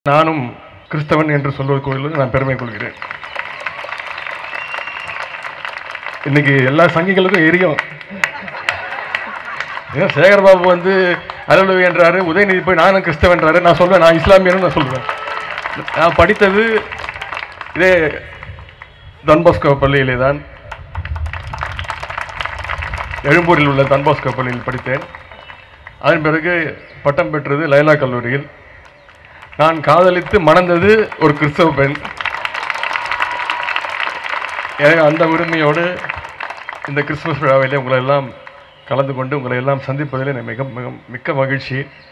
நானும் கிறிஸ்தவன் என்று சொல்வது கோயிலில் நான் பெருமை கொள்கிறேன் இன்னைக்கு எல்லா சங்கிகளுக்கும் எரியும் ஏன் சேகர்பாபு வந்து அலுவலக என்றாரு உதயநிதி போய் நானும் கிறிஸ்தவன்றாரு நான் சொல்வேன் நான் இஸ்லாமியன்னு நான் சொல்வேன் நான் படித்தது இதே தன்பாஸ்கோ பள்ளியிலே தான் எழும்பூரில் உள்ள தன்பாஸ்கோ பள்ளியில் படித்தேன் அதன் பிறகு பட்டம் பெற்றது லைலா கல்லூரியில் நான் காதலித்து மணந்தது ஒரு கிறிஸ்தவ பெண் எனக்கு அந்த உரிமையோடு இந்த கிறிஸ்துமஸ் விழாவிலே உங்களை எல்லாம் கலந்து கொண்டு உங்களை எல்லாம் சந்திப்பதில் எனக்கு மிக மிக மிக்க மகிழ்ச்சி